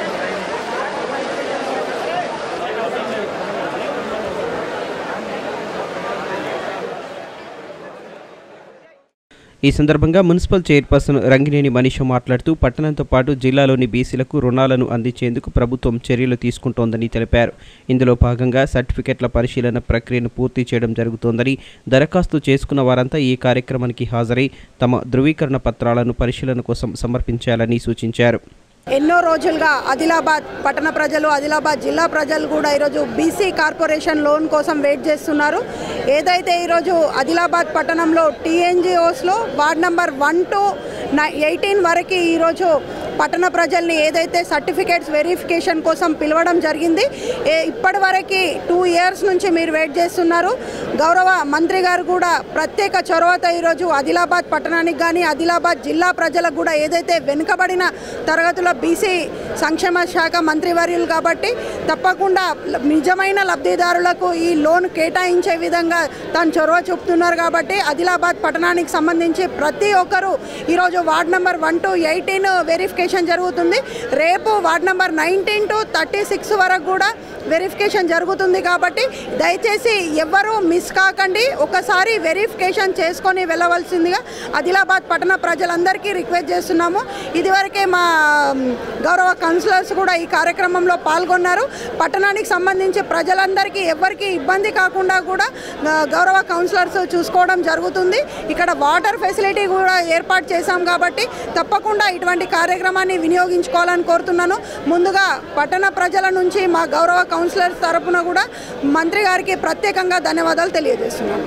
Speaker 2: ఈ సందర్భంగా మున్సిపల్ చైర్పర్సన్ రంగినేని మనీష మాట్లాడుతూ పట్టణంతో పాటు జిల్లాలోని బీసీలకు రుణాలను అందించేందుకు ప్రభుత్వం చర్యలు తీసుకుంటోందని తెలిపారు ఇందులో భాగంగా సర్టిఫికెట్ల పరిశీలన ప్రక్రియను పూర్తి చేయడం జరుగుతోందని దరఖాస్తు చేసుకున్న వారంతా ఈ కార్యక్రమానికి హాజరై తమ ధృవీకరణ పత్రాలను పరిశీలన కోసం సమర్పించాలని సూచించారు
Speaker 7: ఎన్నో రోజులుగా ఆదిలాబాద్ పట్టణ ప్రజలు ఆదిలాబాద్ జిల్లా ప్రజలు కూడా ఈరోజు బీసీ కార్పొరేషన్ లోన్ కోసం వెయిట్ చేస్తున్నారు ఏదైతే ఈరోజు ఆదిలాబాద్ పట్టణంలో టీఎన్జిఓస్లో ward number one to eighteen వరకు ఈరోజు పట్టణ ప్రజల్ని ఏదైతే సర్టిఫికేట్స్ వెరిఫికేషన్ కోసం పిలవడం జరిగింది ఏ ఇప్పటి వరకు టూ ఇయర్స్ నుంచి మీరు వెయిట్ చేస్తున్నారు గౌరవ మంత్రి గారు కూడా ప్రత్యేక చొరవతో ఈరోజు ఆదిలాబాద్ పట్టణానికి కానీ ఆదిలాబాద్ జిల్లా ప్రజలకు కూడా ఏదైతే వెనుకబడిన తరగతుల బీసీ సంక్షేమ శాఖ మంత్రివర్యులు కాబట్టి తప్పకుండా నిజమైన లబ్ధిదారులకు ఈ లోన్ కేటాయించే విధంగా తాను చొరవ చూపుతున్నారు కాబట్టి ఆదిలాబాద్ పట్టణానికి సంబంధించి ప్రతి ఒక్కరూ ఈరోజు ward number one to eighteen verification జరుగుతుంది రేపు ward number nineteen to thirty six వరకు కూడా వెరిఫికేషన్ జరుగుతుంది కాబట్టి దయచేసి ఎవ్వరూ మిస్ కాకండి ఒకసారి వెరిఫికేషన్ చేసుకొని వెళ్ళవలసిందిగా ఆదిలాబాద్ పట్టణ ప్రజలందరికీ రిక్వెస్ట్ చేస్తున్నాము ఇదివరకే మా మ్, గౌరవ కౌన్సిలర్స్ కూడా ఈ కార్యక్రమంలో పాల్గొన్నారు పట్టణానికి సంబంధించి ప్రజలందరికీ ఎవరికి ఇబ్బంది కాకుండా కూడా ఆ, గౌరవ కౌన్సిలర్స్ చూసుకోవడం జరుగుతుంది ఇక్కడ వాటర్ ఫెసిలిటీ కూడా ఏర్పాటు చేశాం కాబట్టి తప్పకుండా ఇటువంటి కార్యక్రమాన్ని వినియోగించుకోవాలని కోరుతున్నాను ముందుగా పట్టణ ప్రజల నుంచి మా గౌరవ కౌన్సిలర్స్ తరపున కూడా మంత్రి గారికి ప్రత్యేకంగా ధన్యవాదాలు తెలియజేస్తున్నాను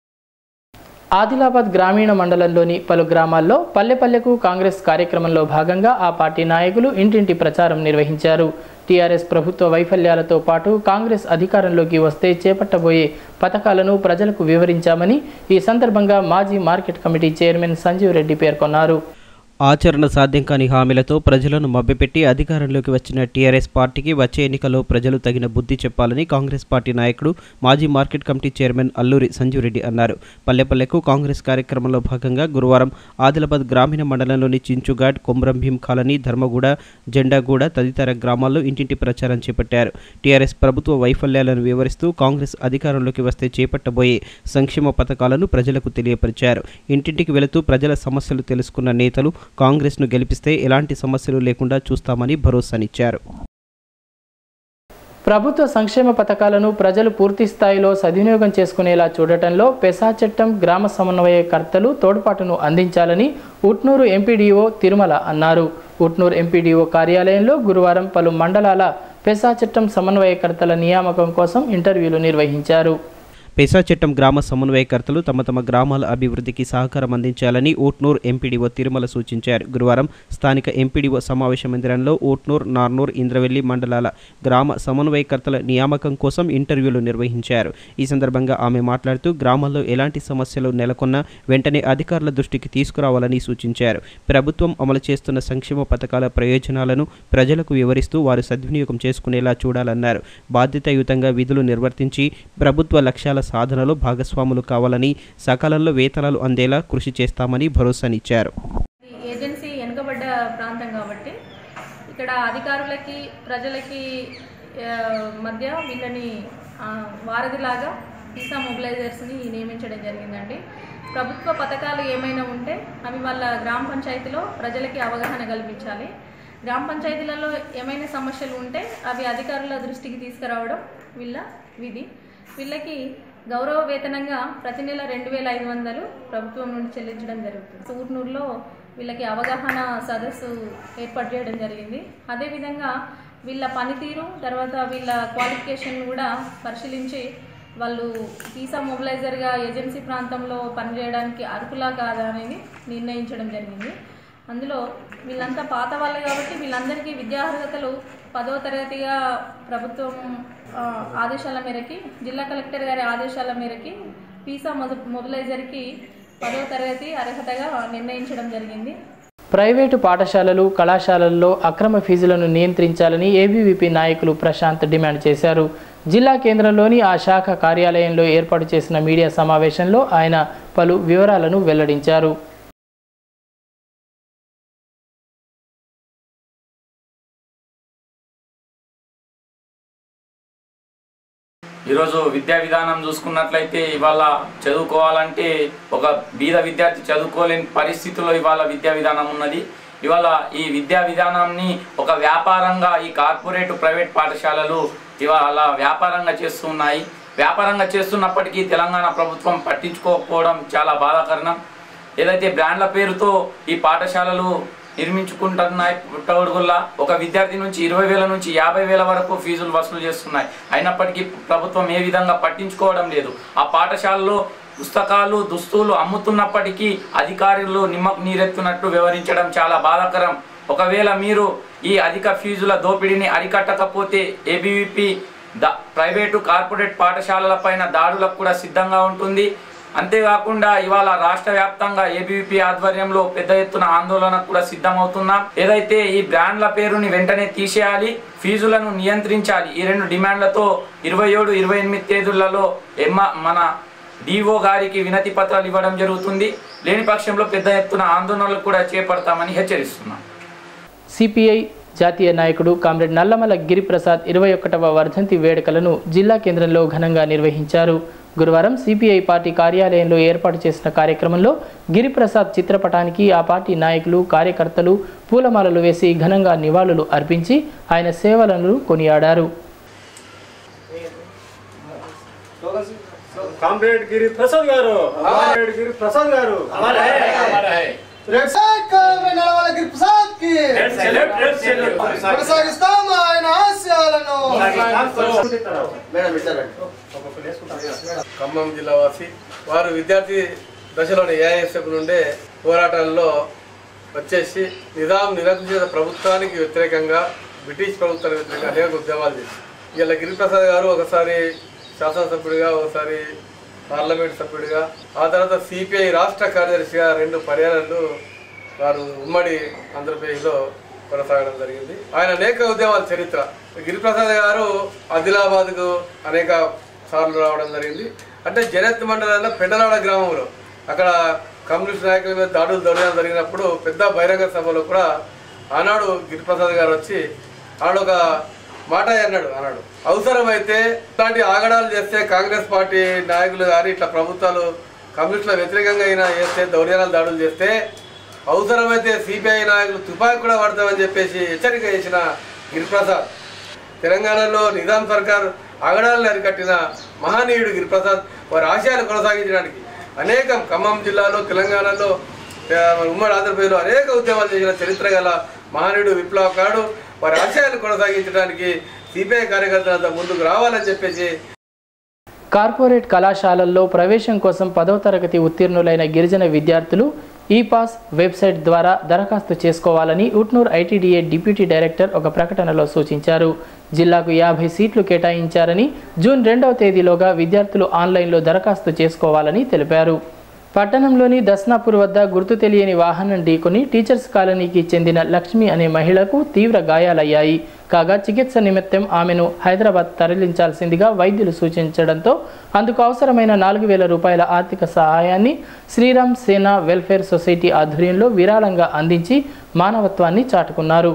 Speaker 1: ఆదిలాబాద్ గ్రామీణ మండలంలోని పలు గ్రామాల్లో పల్లెపల్లెకు కాంగ్రెస్ కార్యక్రమంలో భాగంగా ఆ పార్టీ నాయకులు ఇంటింటి ప్రచారం నిర్వహించారు టీఆర్ఎస్ ప్రభుత్వ వైఫల్యాలతో పాటు కాంగ్రెస్ అధికారంలోకి వస్తే చేపట్టబోయే పథకాలను ప్రజలకు వివరించామని ఈ సందర్భంగా మాజీ market committee chairman Sanjeev Reddy పేర్కొన్నారు
Speaker 2: ఆచరణ సాధ్యం కాని హామీలతో ప్రజలను మభ్యపెట్టి అధికారంలోకి వచ్చిన టీఆర్ఎస్ పార్టీకి వచ్చే ఎన్నికల్లో ప్రజలు తగిన బుద్ధి చెప్పాలని కాంగ్రెస్ పార్టీ నాయకుడు మాజీ market committee chairman Alluri Sanjeev Reddy అన్నారు పల్లెపల్లెకు కాంగ్రెస్ కార్యక్రమంలో భాగంగా గురువారం ఆదిలాబాద్ గ్రామీణ మండలంలోని చించుఘాట్ కొమ్రం భీం కాలనీ ధర్మగూడ జెండాగూడ తదితర గ్రామాల్లో ఇంటింటి ప్రచారం చేపట్టారు టీఆర్ఎస్ ప్రభుత్వ వైఫల్యాలను వివరిస్తూ కాంగ్రెస్ అధికారంలోకి వస్తే చేపట్టబోయే సంక్షేమ పథకాలను ప్రజలకు తెలియపరిచారు ఇంటింటికి వెళుతూ ప్రజల సమస్యలు తెలుసుకున్న నేతలు కాంగ్రెస్ను గెలిపిస్తే ఎలాంటి సమస్యలు లేకుండా చూస్తామని భరోసానిచ్చారు
Speaker 1: ప్రభుత్వ సంక్షేమ పథకాలను ప్రజలు పూర్తి స్థాయిలో సద్వినియోగం చేసుకునేలా చూడటంలో పెసా చట్టం గ్రామ సమన్వయకర్తలు తోడ్పాటును అందించాలని ఉట్నూరు ఎంపీడీఓ తిరుమల అన్నారు ఉట్నూరు ఎంపీడీఓ కార్యాలయంలో గురువారం పలు మండలాల పెసా చట్టం సమన్వయకర్తల నియామకం కోసం ఇంటర్వ్యూలు నిర్వహించారు
Speaker 2: పెసా చట్టం గ్రామ సమన్వయకర్తలు తమ తమ గ్రామాల అభివృద్ధికి సహకారం అందించాలని ఊట్నూర్ ఎంపీడీఓ తిరుమల సూచించారు గురువారం స్థానిక ఎంపీడీఓ సమావేశ మందిరంలో ఊట్నూర్ నార్నూర్ ఇంద్రవెల్లి మండలాల గ్రామ సమన్వయకర్తల నియామకం కోసం ఇంటర్వ్యూలు నిర్వహించారు ఈ సందర్భంగా ఆమె మాట్లాడుతూ గ్రామాల్లో ఎలాంటి సమస్యలు నెలకొన్నా వెంటనే అధికారుల దృష్టికి తీసుకురావాలని సూచించారు ప్రభుత్వం అమలు చేస్తున్న సంక్షేమ పథకాల ప్రయోజనాలను ప్రజలకు వివరిస్తూ వారు సద్వినియోగం చేసుకునేలా చూడాలన్నారు బాధ్యతాయుతంగా విధులు నిర్వర్తించి ప్రభుత్వ లక్ష్యాల సాధనలో భాగస్వాములు కావాలని సకాలంలో వేతనాలు అందేలా కృషి చేస్తామని భరోసానిచ్చారు
Speaker 14: ఏజెన్సీ వెనుకబడ్డ ప్రాంతం కాబట్టి ఇక్కడ అధికారులకి ప్రజలకి ఆ, మధ్య వీళ్ళని ఆ, వారధిలాగా ఈసా మొబిలైజర్స్ని నియమించడం జరిగిందండి ప్రభుత్వ పథకాలు ఏమైనా ఉంటే అవి వాళ్ళ గ్రామ పంచాయతీలో ప్రజలకి అవగాహన కల్పించాలి గ్రామ పంచాయతీలలో ఏమైనా సమస్యలు ఉంటే అవి అధికారుల దృష్టికి తీసుకురావడం వీళ్ళ విధి వీళ్ళకి గౌరవ వేతనంగా ప్రతి నెల రెండు వేల ఐదు వందలు ప్రభుత్వం నుండి చెల్లించడం జరుగుతుంది ఊర్నూరులో వీళ్ళకి అవగాహన సదస్సు ఏర్పాటు చేయడం జరిగింది అదేవిధంగా వీళ్ళ పనితీరు తర్వాత వీళ్ళ క్వాలిఫికేషన్ కూడా పరిశీలించి వాళ్ళు వీసా మొబిలైజర్గా ఏజెన్సీ ప్రాంతంలో పనిచేయడానికి అర్హులా కాదా అనేది నిర్ణయించడం జరిగింది అందులో వీళ్ళంతా పాత వాళ్ళే కాబట్టి వీళ్ళందరికీ విద్యార్హతలు పదో తరగతిగా ప్రభుత్వం ఆ, ఆదేశాల మేరకి జిల్లా కలెక్టర్ గారి ఆదేశాల మేరకి వీసా మొద మొబిలైజర్కి పదో తరగతి అర్హతగా నిర్ణయించడం జరిగింది
Speaker 1: ప్రైవేటు పాఠశాలలు కళాశాలల్లో అక్రమ ఫీజులను నియంత్రించాలని ఏబీవీపీ నాయకులు ప్రశాంత్ డిమాండ్ చేశారు జిల్లా కేంద్రంలోని ఆ శాఖ కార్యాలయంలో ఏర్పాటు చేసిన మీడియా సమావేశంలో ఆయన పలు వివరాలను వెల్లడించారు
Speaker 15: ఈరోజు విద్యా విధానం చూసుకున్నట్లయితే ఇవాళ చదువుకోవాలంటే ఒక బీద విద్యార్థి చదువుకోలేని పరిస్థితిలో ఇవాళ విద్యా విధానం ఉన్నది ఇవాళ ఈ విద్యా విధానాన్ని ఒక వ్యాపారంగా ఈ కార్పొరేట్ ప్రైవేట్ పాఠశాలలు ఇవాళ వ్యాపారంగా చేస్తున్నాయి వ్యాపారంగా చేస్తున్నప్పటికీ తెలంగాణ ప్రభుత్వం పట్టించుకోకపోవడం చాలా బాధాకరణం ఏదైతే బ్రాండ్ల పేరుతో ఈ పాఠశాలలు నిర్మించుకుంటున్నాయి పుట్టగొడుగుల్లా ఒక విద్యార్థి నుంచి ఇరవై వేల నుంచి యాభై వేల వరకు ఫీజులు వసూలు చేస్తున్నాయి అయినప్పటికీ ప్రభుత్వం ఏ విధంగా పట్టించుకోవడం లేదు ఆ పాఠశాలలో పుస్తకాలు దుస్తులు అమ్ముతున్నప్పటికీ అధికారులు నిమ్మకు నీరెత్తున్నట్టు వివరించడం చాలా బాధాకరం ఒకవేళ మీరు ఈ అధిక ఫీజుల దోపిడీని అరికట్టకపోతే ఏబీవీపీ ద ప్రైవేటు కార్పొరేట్ పాఠశాలల పైన దాడులకు కూడా సిద్ధంగా ఉంటుంది అంతేకాకుండా ఇవాళ రాష్ట్ర వ్యాప్తంగా ఏబీవీపీ ఆధ్వర్యంలో పెద్ద ఎత్తున ఆందోళనకు కూడా సిద్ధమవుతున్నాం ఏదైతే ఈ బ్రాండ్ల పేరుని వెంటనే తీసేయాలి ఫీజులను నియంత్రించాలి ఈ రెండు డిమాండ్లతో ఇరవై ఏడు ఇరవై ఎనిమిది తేదీలలో ఎమ్మ మన డిఓ గారికి వినతి పత్రాలు ఇవ్వడం జరుగుతుంది లేని పక్షంలో పెద్ద ఎత్తున ఆందోళనలు కూడా చేపడతామని హెచ్చరిస్తున్నాం
Speaker 1: సిపిఐ జాతీయ నాయకుడు కామ్రేడ్ నల్లమల గిరిప్రసాద్ ఇరవై ఒకటవ వర్ధంతి వేడుకలను జిల్లా కేంద్రంలో ఘనంగా నిర్వహించారు గురువారం సిపిఐ పార్టీ కార్యాలయంలో ఏర్పాటు చేసిన కార్యక్రమంలో గిరిప్రసాద్ చిత్రపటానికి ఆ పార్టీ నాయకులు కార్యకర్తలు పూలమాలలు వేసి ఘనంగా నివాళులు అర్పించి ఆయన సేవలను కొనియాడారు
Speaker 16: కామ్రేడ్ గిరి ప్రసాద్ గారు కామ్రేడ్ గిరి ప్రసాద్ గారు
Speaker 17: కొనసాగిస్తాం ఆయన ఆశయాలను
Speaker 18: ఖమ్మం జిల్లా వాసి వారు విద్యార్థి దశలోని ఏఐఎస్ఎఫ్ నుండే పోరాటాల్లో వచ్చేసి నిజాం నిరంకుశ ప్రభుత్వానికి వ్యతిరేకంగా బ్రిటిష్ ప్రభుత్వానికి వ్యతిరేకంగా అనేక ఉద్యమాలు చేసి ఇలా గిరిప్రసాద్ గారు ఒకసారి శాసనసభ్యుడిగా ఒకసారి పార్లమెంట్ సభ్యుడిగా ఆ తర్వాత సిపిఐ రాష్ట్ర కార్యదర్శిగా రెండు పర్యాయాలు వారు ఉమ్మడి ఆంధ్రప్రదేశ్లో కొనసాగడం జరిగింది ఆయన అనేక ఉద్యమాల చరిత్ర గిరిప్రసాద్ గారు ఆదిలాబాద్కు అనేక సార్లు రావడం జరిగింది అంటే జనత్ మండలంలో పెండలాడ గ్రామంలో అక్కడ కమ్యూనిస్ట్ నాయకుల మీద దాడులు దొరకడం జరిగినప్పుడు పెద్ద బహిరంగ సభలో కూడా ఆనాడు గిరిప్రసాద్ గారు వచ్చి ఆనాడు ఒక మాట అన్నాడు అన్నాడు అవసరమైతే ఇట్లాంటి ఆగడాలు చేస్తే కాంగ్రెస్ పార్టీ నాయకులు కానీ ఇట్లా ప్రభుత్వాలు కమ్యూనిస్టుల వ్యతిరేకంగా అయినా చేస్తే దౌర్జన్యాలు దాడులు చేస్తే అవసరమైతే సిపిఐ నాయకులు తుపాకీ కూడా పడతామని చెప్పేసి హెచ్చరిక చేసిన గిరిప్రసాద్ తెలంగాణలో నిజాం సర్కార్ ఆగడాలను అరికట్టిన మహనీయుడు గిరిప్రసాద్ వారి ఆశయాలు కొనసాగించడానికి అనేక ఖమ్మం జిల్లాలో తెలంగాణలో ఆ, ఉమ్మడి ఆంధ్రప్రదేశ్లో అనేక ఉద్యమాలు చేసిన చరిత్ర గల మహనీయుడు విప్లవకారుడు వారి ఆశయాలు కొనసాగించడానికి సిపిఐ కార్యకర్తలంతా ముందుకు రావాలని చెప్పేసి
Speaker 1: కార్పొరేట్ కళాశాలల్లో ప్రవేశం కోసం పదవ తరగతి ఉత్తీర్ణులైన గిరిజన విద్యార్థులు ఈ పాస్ వెబ్సైట్ ద్వారా దరఖాస్తు చేసుకోవాలని ఉట్నూర్ ఐటీడీఏ డిప్యూటీ డైరెక్టర్ ఒక ప్రకటనలో సూచించారు జిల్లాకు యాభై సీట్లు కేటాయించారని జూన్ రెండవ తేదీలోగా విద్యార్థులు ఆన్లైన్లో దరఖాస్తు చేసుకోవాలని తెలిపారు పట్టణంలోని దస్నాపూర్ వద్ద గుర్తు తెలియని వాహనం ఢీకొని టీచర్స్ కాలనీకి చెందిన లక్ష్మి అనే మహిళకు తీవ్ర గాయాలయ్యాయి కాగా చికిత్స నిమిత్తం ఆమెను హైదరాబాద్ తరలించాల్సిందిగా వైద్యులు సూచించడంతో అందుకు అవసరమైన నాలుగు వేల రూపాయల ఆర్థిక సహాయాన్ని శ్రీరామ్ సేన వెల్ఫేర్ సొసైటీ ఆధ్వర్యంలో విరాళంగా అందించి మానవత్వాన్ని చాటుకున్నారు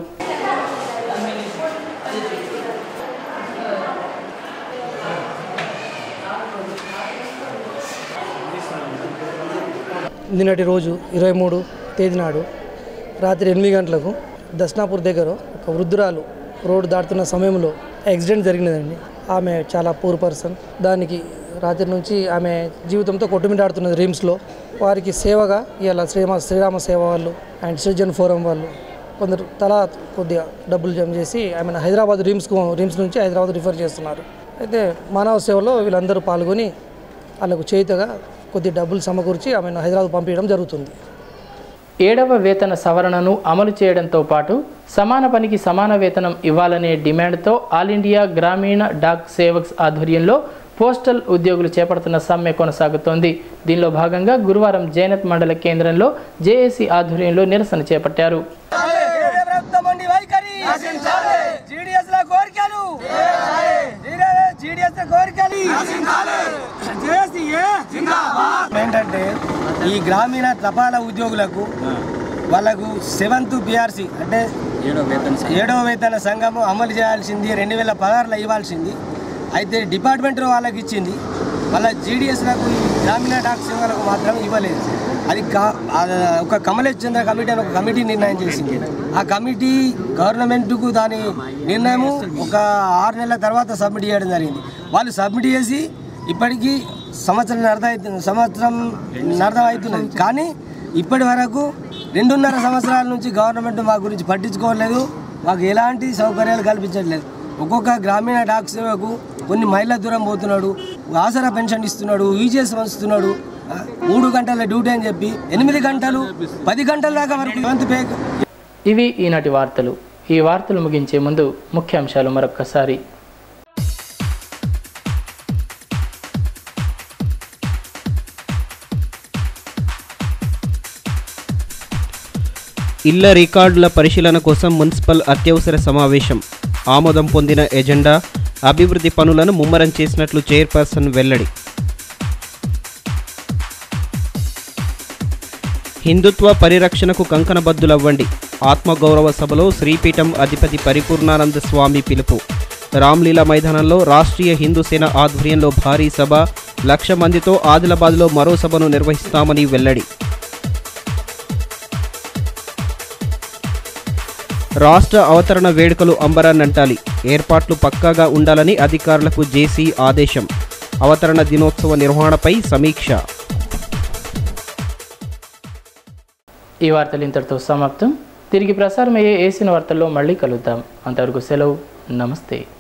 Speaker 19: నిన్నటి రోజు ఇరవై మూడు తేదీ నాడు రాత్రి ఎనిమిది గంటలకు దస్నాపూర్ దగ్గర ఒక వృద్ధురాలు రోడ్డు దాటుతున్న సమయంలో యాక్సిడెంట్ జరిగినదండి ఆమె చాలా పూర్ పర్సన్ దానికి రాత్రి నుంచి ఆమె జీవితంతో కొట్టుమిటాడుతున్నది రిమ్స్లో వారికి సేవగా ఇవాళ శ్రీరామ శ్రీరామ సేవ వాళ్ళు అండ్ సిటిజన్ ఫోరం వాళ్ళు కొందరు తలా కొద్దిగా డబ్బులు జమ చేసి ఆమెను హైదరాబాద్ రిమ్స్కు రిమ్స్ నుంచి హైదరాబాద్ రిఫర్ చేస్తున్నారు అయితే మానవ సేవలో వీళ్ళందరూ పాల్గొని వాళ్ళకు చేతగా కొద్ది డబ్బులు సమకూర్చి ఆమెను హైదరాబాద్ పంపించడం జరుగుతుంది
Speaker 1: ఏడవ వేతన సవరణను అమలు చేయడంతో పాటు సమాన పనికి సమాన వేతనం ఇవ్వాలనే డిమాండ్తో ఆల్ ఇండియా గ్రామీణ డాక్ సేవక్స్ ఆధ్వర్యంలో పోస్టల్ ఉద్యోగులు చేపడుతున్న సమ్మె కొనసాగుతోంది దీనిలో భాగంగా గురువారం జైనత్ మండల కేంద్రంలో జేఏసీ ఆధ్వర్యంలో నిరసన చేపట్టారు
Speaker 20: జీడిఎస్ కోరికలు జీడిఎస్ కోరికలు ఏంటంటే ఈ గ్రామీణ తపాలా ఉద్యోగులకు వాళ్ళకు సెవెంత్ పిఆర్సి అంటే ఏడవ వేతన సంఘము అమలు చేయాల్సింది రెండు వేల పదహారులో ఇవ్వాల్సింది అయితే డిపార్ట్మెంట్ వాళ్ళకి ఇచ్చింది వాళ్ళ జీడిఎస్లకు ఈ గ్రామీణ డాక్ సేవలకు మాత్రం ఇవ్వలేదు అది కా ఆ ఒక కమలేష్ చంద్ర కమిటీ అని ఒక కమిటీ నిర్ణయం చేసింది ఆ కమిటీ గవర్నమెంట్కు దాని నిర్ణయము ఒక ఆరు నెలల తర్వాత సబ్మిట్ చేయడం జరిగింది వాళ్ళు సబ్మిట్ చేసి ఇప్పటికీ సంవత్సరం అర్థం సంవత్సరం అర్థం అవుతున్నది కానీ ఇప్పటి వరకు రెండున్నర సంవత్సరాల నుంచి గవర్నమెంట్ మా గురించి పట్టించుకోవట్లేదు మాకు ఎలాంటి సౌకర్యాలు కల్పించట్లేదు ఒక్కొక్క గ్రామీణ డాక్ సేవకు కొన్ని మైళ్ళ దూరం పోతున్నాడు ఆసరా పెన్షన్ ఇస్తున్నాడు ఈజీఎస్ ఇస్తున్నాడు ఆ, మూడు గంటల డ్యూటీ అని చెప్పి ఎనిమిది గంటలు పది గంటల దాకా వరకు వంతు పే
Speaker 1: ఇవి ఈనాటి వార్తలు ఈ వార్తలు ముగించే ముందు ముఖ్యాంశాలు మరొక్కసారి
Speaker 2: ఇళ్ల రికార్డుల పరిశీలన కోసం మున్సిపల్ అత్యవసర సమావేశం ఆమోదం పొందిన ఎజెండా అభివృద్ధి పనులను ముమ్మరం చేసినట్లు చైర్పర్సన్ వెల్లడి హిందుత్వ పరిరక్షణకు కంకణబద్దులవ్వండి ఆత్మగౌరవ సభలో శ్రీపీఠం అధిపతి పరిపూర్ణానంద స్వామి పిలుపు రామ్లీలా మైదానంలో రాష్ట్రీయ హిందూ సేన ఆధ్వర్యంలో భారీ సభ లక్ష మందితో ఆదిలాబాద్లో మరో సభను నిర్వహిస్తామని వెల్లడి రాష్ట్ర అవతరణ వేడుకలు అంబరాన్నంటాలి ఏర్పాట్లు పక్కాగా ఉండాలని అధికారులకు జేసీ ఆదేశం అవతరణ దినోత్సవ నిర్వహణపై సమీక్ష
Speaker 1: ఈ వార్తలు ఇంతటితో సమాప్తం తిరిగి ప్రసారమయ్యే ఏసిన వార్తల్లో మళ్ళీ కలుద్దాం అంతవరకు సెలవు నమస్తే